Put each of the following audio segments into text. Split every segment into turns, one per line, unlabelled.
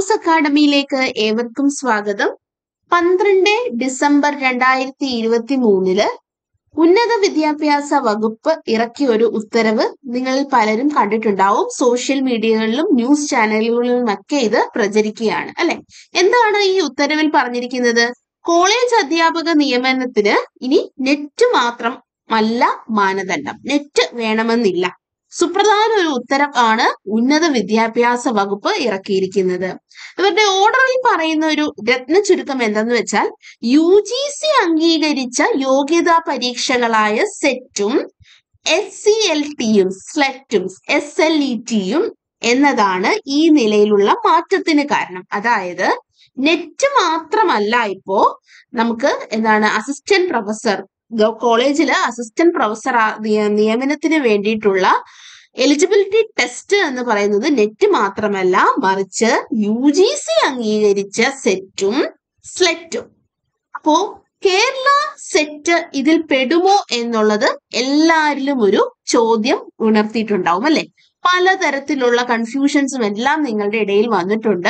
cross അക്കാഡമിയിലേക്ക് ഏവർക്കും സ്വാഗതം പന്ത്രണ്ട് ഡിസംബർ രണ്ടായിരത്തി ഇരുപത്തി മൂന്നില് ഉന്നത വിദ്യാഭ്യാസ വകുപ്പ് ഇറക്കിയ ഒരു ഉത്തരവ് നിങ്ങളിൽ പലരും കണ്ടിട്ടുണ്ടാവും സോഷ്യൽ മീഡിയകളിലും ന്യൂസ് ചാനലുകളിലും ഒക്കെ ഇത് പ്രചരിക്കുകയാണ് അല്ലെ എന്താണ് ഈ ഉത്തരവിൽ പറഞ്ഞിരിക്കുന്നത് കോളേജ് അധ്യാപക നിയമനത്തിന് ഇനി നെറ്റ് മാത്രം അല്ല മാനദണ്ഡം നെറ്റ് വേണമെന്നില്ല സുപ്രധാന ഒരു ഉത്തരവാണ് ഉന്നത വിദ്യാഭ്യാസ വകുപ്പ് ഇറക്കിയിരിക്കുന്നത് ഇവരുടെ ഓർഡറിൽ പറയുന്ന ഒരു രത്ന ചുരുക്കം എന്തെന്ന് വെച്ചാൽ യു ജി സി അംഗീകരിച്ച യോഗ്യതാ പരീക്ഷകളായ സെറ്റും എസ് സി എൽ ടിയും സ്ലെറ്റും എസ് എൽ ഇ ടിയും എന്നതാണ് ഈ നിലയിലുള്ള മാറ്റത്തിന് കാരണം അതായത് നെറ്റ് മാത്രമല്ല ഇപ്പോ നമുക്ക് എന്താണ് അസിസ്റ്റന്റ് പ്രൊഫസർ കോളേജില് അസിസ്റ്റന്റ് പ്രൊഫസർ നിയമനത്തിന് വേണ്ടിയിട്ടുള്ള എലിജിബിലിറ്റി ടെസ്റ്റ് എന്ന് പറയുന്നത് നെറ്റ് മാത്രമല്ല മറിച്ച് യു ജി സി അംഗീകരിച്ച സെറ്റും സ്ലെറ്റും അപ്പോ കേരള സെറ്റ് ഇതിൽ പെടുമോ എന്നുള്ളത് എല്ലാരിലും ഒരു ചോദ്യം ഉണർത്തിയിട്ടുണ്ടാവും അല്ലെ പലതരത്തിലുള്ള കൺഫ്യൂഷൻസും എല്ലാം നിങ്ങളുടെ ഇടയിൽ വന്നിട്ടുണ്ട്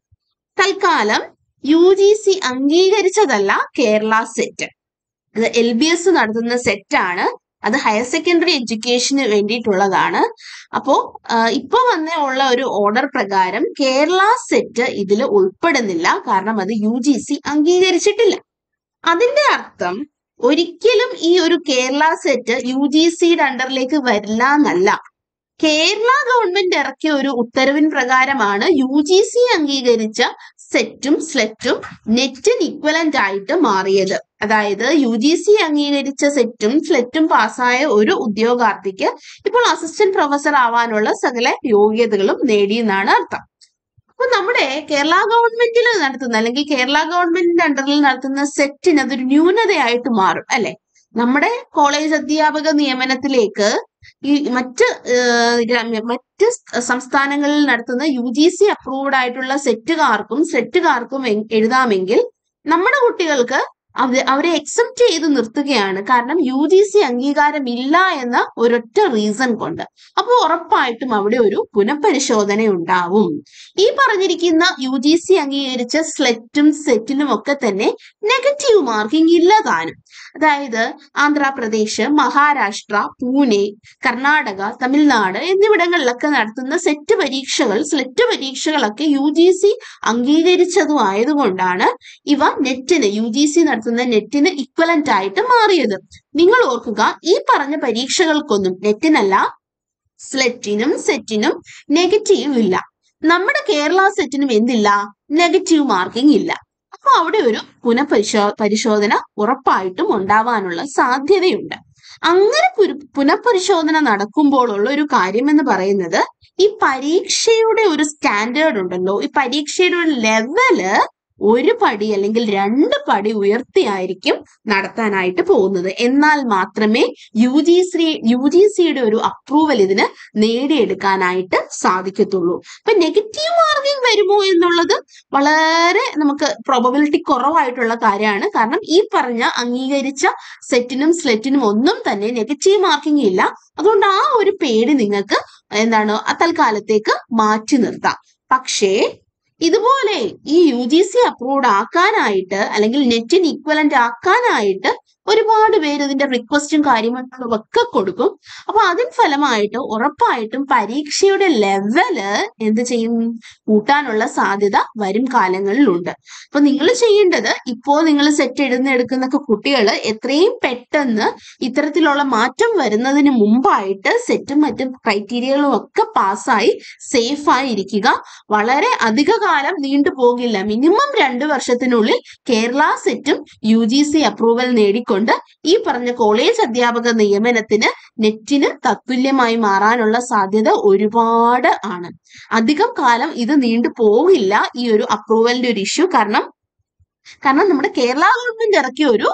തൽക്കാലം യു ജി സി അംഗീകരിച്ചതല്ല കേരള സെറ്റ് ഇത് എൽ ബി എസ് നടത്തുന്ന സെറ്റാണ് അത് ഹയർ സെക്കൻഡറി എഡ്യൂക്കേഷന് വേണ്ടിയിട്ടുള്ളതാണ് അപ്പോ ഇപ്പൊ വന്ന ഉള്ള ഒരു ഓർഡർ പ്രകാരം കേരള സെറ്റ് ഇതിൽ ഉൾപ്പെടുന്നില്ല കാരണം അത് യു ജി സി അംഗീകരിച്ചിട്ടില്ല അതിന്റെ അർത്ഥം ഒരിക്കലും ഈ ഒരു കേരള സെറ്റ് യു ജി സിയുടെ അണ്ടറിലേക്ക് വരില്ല എന്നല്ല കേരള ഗവൺമെന്റ് ഇറക്കിയ ഒരു ഉത്തരവിൻ പ്രകാരമാണ് യു ജി സി അംഗീകരിച്ച സെറ്റും സ്ലെറ്റും നെറ്റിന് ഇക്വലന്റ് ആയിട്ട് മാറിയത് അതായത് യു ജി സി അംഗീകരിച്ച സെറ്റും സ്ലെറ്റും പാസ്സായ ഒരു ഉദ്യോഗാർത്ഥിക്ക് ഇപ്പോൾ അസിസ്റ്റന്റ് പ്രൊഫസർ ആവാനുള്ള സകല യോഗ്യതകളും നേടിയെന്നാണ് അർത്ഥം അപ്പൊ നമ്മുടെ കേരള ഗവൺമെന്റിൽ നടത്തുന്ന അല്ലെങ്കിൽ കേരള ഗവൺമെന്റിന്റെ അണ്ടറിൽ നടത്തുന്ന സെറ്റിന് അതൊരു ന്യൂനതയായിട്ട് മാറും അല്ലെ നമ്മുടെ കോളേജ് അധ്യാപക നിയമനത്തിലേക്ക് ഈ മറ്റ് മറ്റ് സംസ്ഥാനങ്ങളിൽ നടത്തുന്ന യു ജി സി അപ്രൂവ്ഡ് ആയിട്ടുള്ള സെറ്റുകാർക്കും സെറ്റുകാർക്കും എഴുതാമെങ്കിൽ നമ്മുടെ കുട്ടികൾക്ക് അത് അവരെ എക്സെപ്റ്റ് ചെയ്ത് നിർത്തുകയാണ് കാരണം യു ജി സി അംഗീകാരമില്ല എന്ന ഒരൊറ്റ റീസൺ കൊണ്ട് അപ്പോൾ ഉറപ്പായിട്ടും അവിടെ ഒരു പുനഃപരിശോധന ഉണ്ടാവും ഈ പറഞ്ഞിരിക്കുന്ന യു ജി സി അംഗീകരിച്ച സ്ലെറ്റും സെറ്റിനും ഒക്കെ തന്നെ നെഗറ്റീവ് മാർക്കിംഗ് ഇല്ലതാനും അതായത് ആന്ധ്രാപ്രദേശ് മഹാരാഷ്ട്ര പൂനെ കർണാടക തമിഴ്നാട് എന്നിവിടങ്ങളിലൊക്കെ നടത്തുന്ന സെറ്റ് പരീക്ഷകൾ സ്ലെറ്റ് പരീക്ഷകളൊക്കെ യു ജി സി അംഗീകരിച്ചതും ആയതുകൊണ്ടാണ് ഇവ നെറ്റിന് യു ജി സി നടത്തുന്ന നെറ്റിന് ഇക്വലന്റ് ആയിട്ട് മാറിയത് നിങ്ങൾ ഓർക്കുക ഈ പറഞ്ഞ പരീക്ഷകൾക്കൊന്നും നെറ്റിനല്ല സ്ലെറ്റിനും സെറ്റിനും നെഗറ്റീവ് ഇല്ല നമ്മുടെ കേരള സെറ്റിനും എന്തില്ല നെഗറ്റീവ് മാർക്കിംഗ് ഇല്ല അപ്പൊ അവിടെ ഒരു പുനഃപരിശോ പരിശോധന ഉറപ്പായിട്ടും ഉണ്ടാവാനുള്ള സാധ്യതയുണ്ട് അങ്ങനെ പുനഃപരിശോധന നടക്കുമ്പോഴുള്ള ഒരു കാര്യം എന്ന് പറയുന്നത് ഈ പരീക്ഷയുടെ ഒരു സ്റ്റാൻഡേർഡ് ഉണ്ടല്ലോ ഈ പരീക്ഷയുടെ ഒരു ലെവല് ഒരു പടി അല്ലെങ്കിൽ രണ്ട് പടി ഉയർത്തിയായിരിക്കും നടത്താനായിട്ട് പോകുന്നത് എന്നാൽ മാത്രമേ U G C U G സിയുടെ ഒരു അപ്രൂവൽ ഇതിന് നേടിയെടുക്കാനായിട്ട് സാധിക്കത്തുള്ളൂ അപ്പൊ നെഗറ്റീവ് മാർക്കിംഗ് വരുമോ എന്നുള്ളത് വളരെ നമുക്ക് പ്രോബബിലിറ്റി കുറവായിട്ടുള്ള കാര്യമാണ് കാരണം ഈ പറഞ്ഞ അംഗീകരിച്ച സെറ്റിനും സ്ലെറ്റിനും ഒന്നും തന്നെ നെഗറ്റീവ് മാർക്കിംഗ് ഇല്ല അതുകൊണ്ട് ആ ഒരു പേടി നിങ്ങൾക്ക് എന്താണ് തൽക്കാലത്തേക്ക് മാറ്റി നിർത്താം പക്ഷേ ഇതുപോലെ ഈ യു ജി സി അപ്രൂവ്ഡ് ആക്കാനായിട്ട് അല്ലെങ്കിൽ നെറ്റിന് ഈക്വലന്റ് ആക്കാനായിട്ട് ഒരുപാട് പേര് ഇതിന്റെ റിക്വസ്റ്റും കാര്യങ്ങളും ഒക്കെ കൊടുക്കും അപ്പൊ അതിൻ ഫലമായിട്ട് ഉറപ്പായിട്ടും പരീക്ഷയുടെ ലെവല് എന്ത് ചെയ്യും കൂട്ടാനുള്ള സാധ്യത വരും കാലങ്ങളിലുണ്ട് അപ്പൊ നിങ്ങൾ ചെയ്യേണ്ടത് ഇപ്പോൾ നിങ്ങൾ സെറ്റ് എഴുന്നെടുക്കുന്ന കുട്ടികൾ എത്രയും പെട്ടെന്ന് ഇത്തരത്തിലുള്ള മാറ്റം വരുന്നതിന് മുമ്പായിട്ട് സെറ്റും മറ്റും ക്രൈറ്റീരിയകളും ഒക്കെ പാസ്സായി സേഫായി ഇരിക്കുക വളരെ അധിക കാലം നീണ്ടു പോകില്ല മിനിമം രണ്ട് വർഷത്തിനുള്ളിൽ കേരള സെറ്റും യു ജി സി അപ്രൂവൽ നേടിക്കൊണ്ട് ഈ പറഞ്ഞ കോളേജ് അധ്യാപക നിയമനത്തിന് നെറ്റിന് തത്തുല്യമായി മാറാനുള്ള സാധ്യത ഒരുപാട് ആണ് അധികം കാലം ഇത് നീണ്ടു പോകില്ല ഈ ഒരു അപ്രൂവലിന്റെ ഒരു ഇഷ്യൂ കാരണം കാരണം നമ്മുടെ കേരള ഗവൺമെന്റ് ഇറക്കിയ ഒരു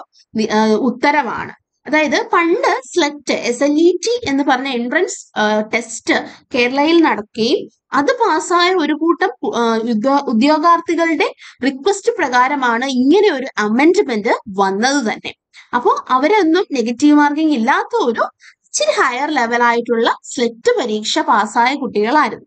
ഉത്തരവാണ് അതായത് പണ്ട് SLET S L E T എന്ന് പറഞ്ഞ എൻട്രൻസ് ടെസ്റ്റ് കേരളയിൽ നടക്കുകയും അത് പാസ്സായ ഒരു കൂട്ടം ഉദ്യോഗാർത്ഥികളുടെ റിക്വസ്റ്റ് പ്രകാരമാണ് ഇങ്ങനെ ഒരു അമെൻഡ്മെന്റ് വന്നത് തന്നെ അപ്പോൾ അവരൊന്നും നെഗറ്റീവ് മാർക്കിംഗ് ഇല്ലാത്ത ഒരു ഇച്ചിരി ഹയർ ലെവലായിട്ടുള്ള സ്ലെറ്റ് പരീക്ഷ പാസ്സായ കുട്ടികളായിരുന്നു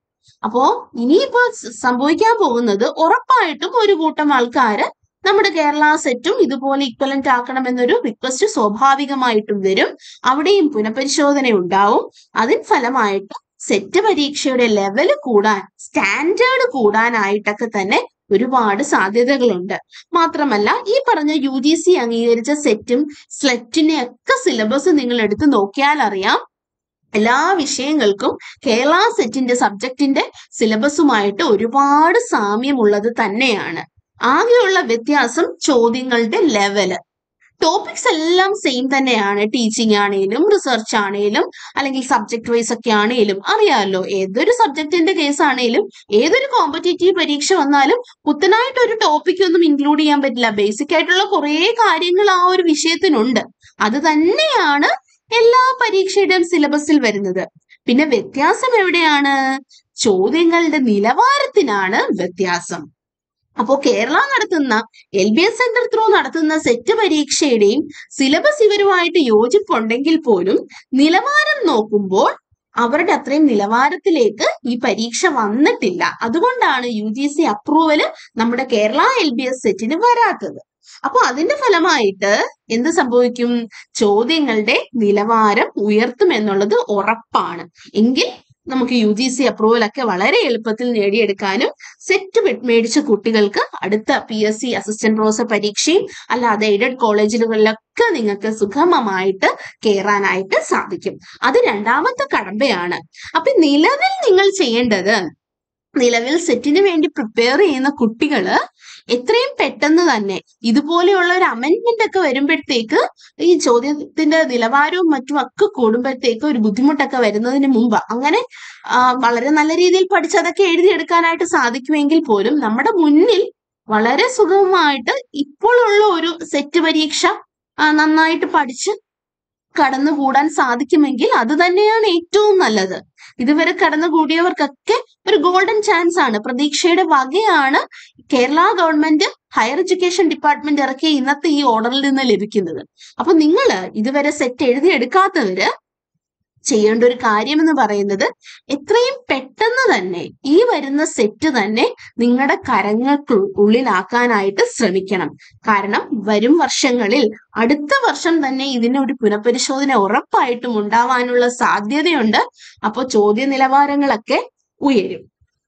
അപ്പോ ഇനിയിപ്പോ സ- സംഭവിക്കാൻ പോകുന്നത് ഉറപ്പായിട്ടും ഒരു കൂട്ടം ആൾക്കാര് നമ്മുടെ കേരള സെറ്റും ഇതുപോലെ ഇക്വലന്റ് ആക്കണം എന്നൊരു റിക്വസ്റ്റ് സ്വാഭാവികമായിട്ടും വരും അവിടെയും പുനഃപരിശോധന ഉണ്ടാവും അതിന് ഫലമായിട്ട് സെറ്റ് പരീക്ഷയുടെ ലെവല് കൂടാൻ സ്റ്റാൻഡേർഡ് കൂടാനായിട്ടൊക്കെ തന്നെ ഒരുപാട് സാധ്യതകളുണ്ട് മാത്രമല്ല ഈ പറഞ്ഞ യു ജി സി അംഗീകരിച്ച സെറ്റും സ്ലെറ്റിനെ ഒക്കെ സിലബസ് നിങ്ങൾ എടുത്ത് നോക്കിയാൽ അറിയാം എല്ലാ വിഷയങ്ങൾക്കും കേരള സെറ്റിന്റെ സബ്ജക്റ്റിന്റെ സിലബസുമായിട്ട് ഒരുപാട് സാമ്യമുള്ളത് തന്നെയാണ് ആകെയുള്ള വ്യത്യാസം ചോദ്യങ്ങളുടെ ലെവല് ടോപ്പിക്സ് എല്ലാം സെയിം തന്നെയാണ് ടീച്ചിങ് ആണെങ്കിലും റിസർച്ച് ആണെങ്കിലും അല്ലെങ്കിൽ സബ്ജക്ട് വൈസ് ഒക്കെ ആണെങ്കിലും അറിയാമല്ലോ ഏതൊരു സബ്ജക്റ്റിന്റെ കേസ് ആണെങ്കിലും ഏതൊരു കോമ്പറ്റേറ്റീവ് പരീക്ഷ വന്നാലും പുത്തനായിട്ട് ഒരു ടോപ്പിക് ഒന്നും ഇൻക്ലൂഡ് ചെയ്യാൻ പറ്റില്ല ബേസിക് ആയിട്ടുള്ള കുറേ കാര്യങ്ങൾ ആ ഒരു വിഷയത്തിനുണ്ട് അത് തന്നെയാണ് എല്ലാ പരീക്ഷയുടെയും സിലബസിൽ വരുന്നത് പിന്നെ വ്യത്യാസം എവിടെയാണ് ചോദ്യങ്ങളുടെ നിലവാരത്തിനാണ് വ്യത്യാസം അപ്പോ കേരള നടത്തുന്ന L B S centre through നടത്തുന്ന സെറ്റ് പരീക്ഷയുടെയും സിലബസ് ഇവരുമായിട്ട് യോജിപ്പുണ്ടെങ്കിൽ പോലും നിലവാരം നോക്കുമ്പോൾ അവരുടെ അത്രയും നിലവാരത്തിലേക്ക് ഈ പരീക്ഷ വന്നിട്ടില്ല അതുകൊണ്ടാണ് യു ജി സി അപ്രൂവല് നമ്മുടെ കേരള എൽ ബി എസ് സെറ്റിന് വരാത്തത് അപ്പൊ അതിന്റെ ഫലമായിട്ട് എന്ത് സംഭവിക്കും ചോദ്യങ്ങളുടെ നിലവാരം ഉയർത്തും എന്നുള്ളത് ഉറപ്പാണ് എങ്കിൽ നമുക്ക് യു ജി സി അപ്രൂവൽ ഒക്കെ വളരെ എളുപ്പത്തിൽ നേടിയെടുക്കാനും സെറ്റ് മേടിച്ച കുട്ടികൾക്ക് അടുത്ത P S C assistant professor പരീക്ഷയും അല്ലാതെ എയ്ഡഡ് കോളേജുകളിലൊക്കെ നിങ്ങൾക്ക് സുഗമമായിട്ട് കയറാനായിട്ട് സാധിക്കും അത് രണ്ടാമത്തെ കടമ്പയാണ് അപ്പൊ നിലവിൽ നിങ്ങൾ ചെയ്യേണ്ടത് നിലവിൽ സെറ്റിന് വേണ്ടി പ്രിപ്പയർ ചെയ്യുന്ന കുട്ടികള് എത്രയും പെട്ടെന്ന് തന്നെ ഇതുപോലെയുള്ള ഒരു അമെന്റ്മെന്റ് ഒക്കെ വരുമ്പോഴത്തേക്ക് ഈ ചോദ്യത്തിന്റെ നിലവാരവും മറ്റും ഒക്കെ കൂടുമ്പോഴത്തേക്ക് ഒരു ബുദ്ധിമുട്ടൊക്കെ വരുന്നതിന് മുമ്പ് അങ്ങനെ ആ, വളരെ നല്ല രീതിയിൽ പഠിച്ച് അതൊക്കെ എഴുതിയെടുക്കാനായിട്ട് സാധിക്കുമെങ്കിൽ പോലും നമ്മുടെ മുന്നിൽ വളരെ സുഗമമായിട്ട് ഇപ്പോഴുള്ള ഒരു സെറ്റ് പരീക്ഷ ആ, നന്നായിട്ട് പഠിച്ച് കടന്നുകൂടാൻ സാധിക്കുമെങ്കിൽ അത് തന്നെയാണ് ഏറ്റവും നല്ലത് ഇതുവരെ കടന്നുകൂടിയവർക്കൊക്കെ ഒരു ഗോൾഡൻ ചാൻസ് ആണ് പ്രതീക്ഷയുടെ വകയാണ് Kerala government higher education department ഇറക്കിയ ഇന്നത്തെ ഈ ഓർഡറിൽ നിന്ന് ലഭിക്കുന്നത് അപ്പൊ നിങ്ങൾ ഇതുവരെ സെറ്റ് എഴുതിയെടുക്കാത്തവര് ചെയ്യേണ്ട ഒരു കാര്യം എന്ന് പറയുന്നത് എത്രയും പെട്ടെന്ന് തന്നെ ഈ വരുന്ന സെറ്റ് തന്നെ നിങ്ങളുടെ കരങ്ങൾക്ക് ഉള്ളിലാക്കാനായിട്ട് ശ്രമിക്കണം കാരണം വരും വർഷങ്ങളിൽ അടുത്ത വർഷം തന്നെ ഇതിന് ഒരു പുനഃപരിശോധന ഉറപ്പായിട്ടും ഉണ്ടാവാനുള്ള സാധ്യതയുണ്ട് അപ്പോൾ ചോദ്യ നിലവാരങ്ങളൊക്കെ ഉയരും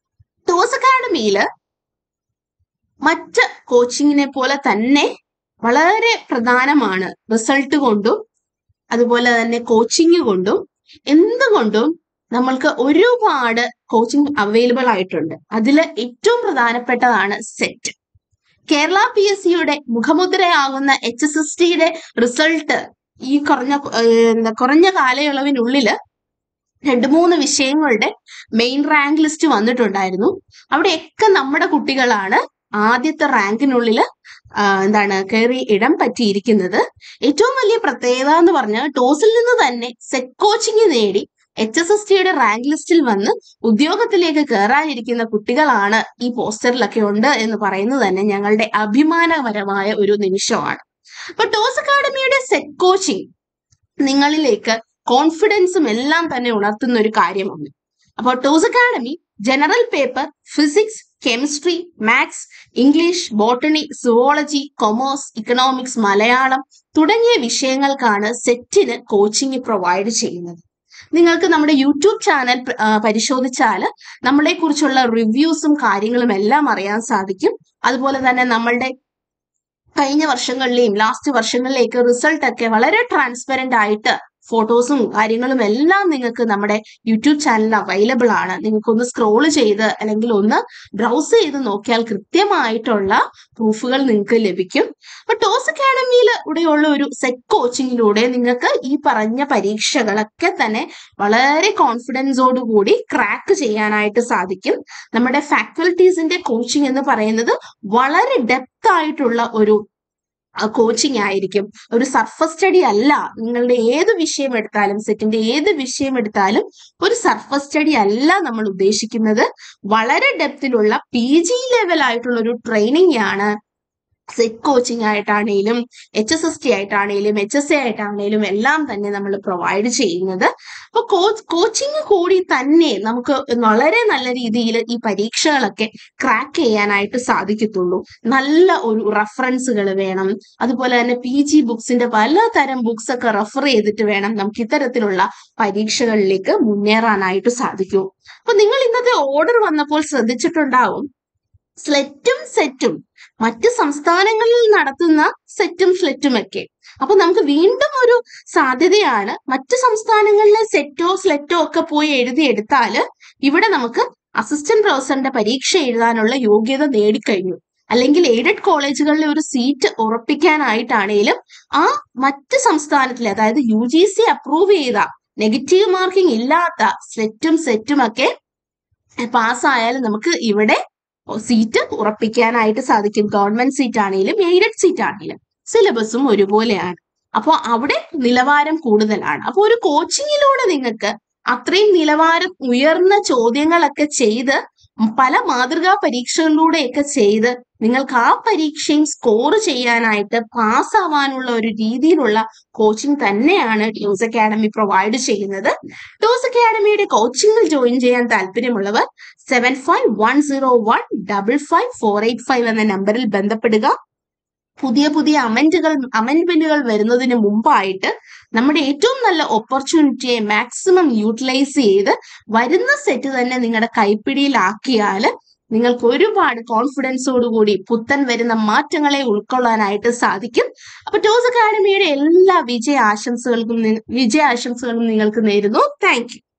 ടോസ് അക്കാഡമിയില് മറ്റ് കോച്ചിങ്ങിനെ പോലെ തന്നെ വളരെ പ്രധാനമാണ് റിസൾട്ട് കൊണ്ടും അതുപോലെ തന്നെ കോച്ചിങ് കൊണ്ടും എന്തുകൊണ്ടും നമ്മൾക്ക് ഒരുപാട് കോച്ചിങ് അവൈലബിൾ ആയിട്ടുണ്ട് അതിൽ ഏറ്റവും പ്രധാനപ്പെട്ടതാണ് സെറ്റ് കേരള പി എസ് സിയുടെ മുഖമുദ്രയാകുന്ന എച്ച് എസ് എസ് ടിയുടെ റിസൾട്ട് ഈ കുറഞ്ഞ ഏഹ്, എന്താ കുറഞ്ഞ കാലയളവിനുള്ളില് രണ്ട് മൂന്ന് വിഷയങ്ങളുടെ മെയിൻ റാങ്ക് ലിസ്റ്റ് വന്നിട്ടുണ്ടായിരുന്നു അവിടെയൊക്കെ നമ്മുടെ കുട്ടികളാണ് ആദ്യത്തെ റാങ്കിനുള്ളിൽ എന്താണ് കയറി ഇടം പറ്റിയിരിക്കുന്നത് ഏറ്റവും വലിയ പ്രത്യേകത എന്ന് പറഞ്ഞാൽ ടോസിൽ നിന്ന് തന്നെ സെറ്റ് കോച്ചിങ് നേടി എച്ച് എസ് എസ് ടിയുടെ റാങ്ക് ലിസ്റ്റിൽ വന്ന് ഉദ്യോഗത്തിലേക്ക് കയറാനിരിക്കുന്ന കുട്ടികളാണ് ഈ പോസ്റ്ററിലൊക്കെ ഉണ്ട് എന്ന് പറയുന്നത് തന്നെ ഞങ്ങളുടെ അഭിമാനകരമായ ഒരു നിമിഷമാണ് അപ്പൊ ടോസ് അക്കാഡമിയുടെ സെറ്റ് കോച്ചിങ് നിങ്ങളിലേക്ക് കോൺഫിഡൻസും എല്ലാം തന്നെ ഉണർത്തുന്ന ഒരു കാര്യമാണ് അപ്പോൾ ടോസ് academy general paper physics chemistry maths English botany zoology commerce economics Malayalam തുടങ്ങിയ വിഷയങ്ങൾക്കാണ് സെറ്റിന് കോച്ചിങ് പ്രൊവൈഡ് ചെയ്യുന്നത് നിങ്ങൾക്ക് നമ്മുടെ യൂട്യൂബ് ചാനൽ പരിശോധിച്ചാൽ നമ്മളെ കുറിച്ചുള്ള റിവ്യൂസും കാര്യങ്ങളും എല്ലാം അറിയാൻ സാധിക്കും അതുപോലെ തന്നെ നമ്മളുടെ കഴിഞ്ഞ വർഷങ്ങളിലെയും ലാസ്റ്റ് വർഷങ്ങളിലേക്ക് റിസൾട്ട് ഒക്കെ വളരെ ട്രാൻസ്പെറന്റ് ആയിട്ട് ഫോട്ടോസും കാര്യങ്ങളും എല്ലാം നിങ്ങൾക്ക് നമ്മുടെ യൂട്യൂബ് ചാനലിൽ അവൈലബിൾ ആണ് നിങ്ങൾക്ക് ഒന്ന് സ്ക്രോൾ ചെയ്ത് അല്ലെങ്കിൽ ഒന്ന് ബ്രൗസ് ചെയ്ത് നോക്കിയാൽ കൃത്യമായിട്ടുള്ള പ്രൂഫുകൾ നിങ്ങൾക്ക് ലഭിക്കും അപ്പൊ ടോസ് അക്കാഡമിയിൽ ഇവിടെയുള്ള ഒരു സെറ്റ് കോച്ചിങ്ങിലൂടെ നിങ്ങൾക്ക് ഈ പറഞ്ഞ പരീക്ഷകളൊക്കെ തന്നെ വളരെ കോൺഫിഡൻസോടുകൂടി ക്രാക്ക് ചെയ്യാനായിട്ട് സാധിക്കും നമ്മുടെ ഫാക്കൽറ്റീസിന്റെ കോച്ചിങ് എന്ന് പറയുന്നത് വളരെ ഡെപ്ത് ആയിട്ടുള്ള ഒരു കോച്ചിങ് ആയിരിക്കും ഒരു സർഫസ് സ്റ്റഡി അല്ല നിങ്ങളുടെ ഏത് വിഷയം എടുത്താലും സെറ്റിന്റെ ഏത് വിഷയം എടുത്താലും ഒരു സർഫസ് സ്റ്റഡി അല്ല നമ്മൾ ഉദ്ദേശിക്കുന്നത് വളരെ ഡെപ്തിലുള്ള പി ജി ലെവൽ ആയിട്ടുള്ള ഒരു ട്രെയിനിങ് ആണ് സെറ്റ് കോച്ചിങ് ആയിട്ടാണേലും എച്ച് എസ് എസ് ടി ആയിട്ടാണേലും എച്ച് എസ് എ ആയിട്ടാണേലും എല്ലാം തന്നെ നമ്മൾ പ്രൊവൈഡ് ചെയ്യുന്നത് അപ്പൊ കോച്ച് കോച്ചിങ് കൂടി തന്നെ നമുക്ക് വളരെ നല്ല രീതിയിൽ ഈ പരീക്ഷകളൊക്കെ ക്രാക്ക് ചെയ്യാനായിട്ട് സാധിക്കത്തുള്ളൂ നല്ല ഒരു റെഫറൻസുകൾ വേണം അതുപോലെ തന്നെ പി ജി ബുക്സിന്റെ പലതരം ബുക്സ് ഒക്കെ റെഫർ ചെയ്തിട്ട് വേണം നമുക്ക് ഇത്തരത്തിലുള്ള പരീക്ഷകളിലേക്ക് മുന്നേറാനായിട്ട് സാധിക്കൂ അപ്പൊ നിങ്ങൾ ഇന്നത്തെ ഓർഡർ വന്നപ്പോൾ ശ്രദ്ധിച്ചിട്ടുണ്ടാവും സ്ലെറ്റും സെറ്റും മറ്റ് സംസ്ഥാനങ്ങളിൽ നടത്തുന്ന സെറ്റും സ്ലെറ്റും ഒക്കെ അപ്പൊ നമുക്ക് വീണ്ടും ഒരു സാധ്യതയാണ് മറ്റ് സംസ്ഥാനങ്ങളിലെ സെറ്റോ സ്ലെറ്റോ ഒക്കെ പോയി എഴുതിയെടുത്താല് ഇവിടെ നമുക്ക് അസിസ്റ്റന്റ് പ്രൊഫസറിന്റെ പരീക്ഷ എഴുതാനുള്ള യോഗ്യത നേടിക്കഴിഞ്ഞു അല്ലെങ്കിൽ എയ്ഡഡ് കോളേജുകളിലെ ഒരു സീറ്റ് ഉറപ്പിക്കാനായിട്ടാണേലും ആ മറ്റ് സംസ്ഥാനത്തിലെ അതായത് യു ജി സി അപ്രൂവ് ചെയ്ത നെഗറ്റീവ് മാർക്കിംഗ് ഇല്ലാത്ത സ്ലെറ്റും സെറ്റും ഒക്കെ പാസ്സായാലും നമുക്ക് ഇവിടെ സീറ്റ് ഉറപ്പിക്കാനായിട്ട് സാധിക്കും ഗവൺമെന്റ് സീറ്റ് ആണെങ്കിലും എയ്ഡഡ് സീറ്റ് ആണെങ്കിലും സിലബസും ഒരുപോലെയാണ് അപ്പോൾ അവിടെ നിലവാരം കൂടുതലാണ് അപ്പോൾ ഒരു കോച്ചിങ്ങിലൂടെ നിങ്ങൾക്ക് അത്രയും നിലവാരം ഉയർന്ന ചോദ്യങ്ങളൊക്കെ ചെയ്ത് പല മാതൃകാ പരീക്ഷകളിലൂടെയൊക്കെ ചെയ്ത് നിങ്ങൾക്ക് ആ പരീക്ഷയും സ്കോർ ചെയ്യാനായിട്ട് പാസ്സാവാനുള്ള ഒരു രീതിയിലുള്ള കോച്ചിങ് തന്നെയാണ് ഡ്യൂസ് അക്കാഡമി പ്രൊവൈഡ് ചെയ്യുന്നത് ഡോസ് അക്കാഡമിയുടെ കോച്ചിങ്ങിൽ ജോയിൻ ചെയ്യാൻ താല്പര്യമുള്ളവർ seven five one zero one double five four eight five എന്ന നമ്പറിൽ ബന്ധപ്പെടുക പുതിയ പുതിയ അമെന്റുകൾ അമെന്റ്മെന്റുകൾ വരുന്നതിന് മുമ്പായിട്ട് നമ്മുടെ ഏറ്റവും നല്ല ഓപ്പർച്യൂണിറ്റിയെ മാക്സിമം യൂട്ടിലൈസ് ചെയ്ത് വരുന്ന സെറ്റ് തന്നെ നിങ്ങളുടെ കൈപ്പിടിയിലാക്കിയാൽ നിങ്ങൾക്ക് ഒരുപാട് കോൺഫിഡൻസോടുകൂടി പുത്തൻ വരുന്ന മാറ്റങ്ങളെ ഉൾക്കൊള്ളാനായിട്ട് സാധിക്കും അപ്പൊ ടോസ് അക്കാഡമിയുടെ എല്ലാ വിജയ ആശംസകൾക്കും നി- വിജയ ആശംസകളും നിങ്ങൾക്ക് നേരുന്നു താങ്ക് യു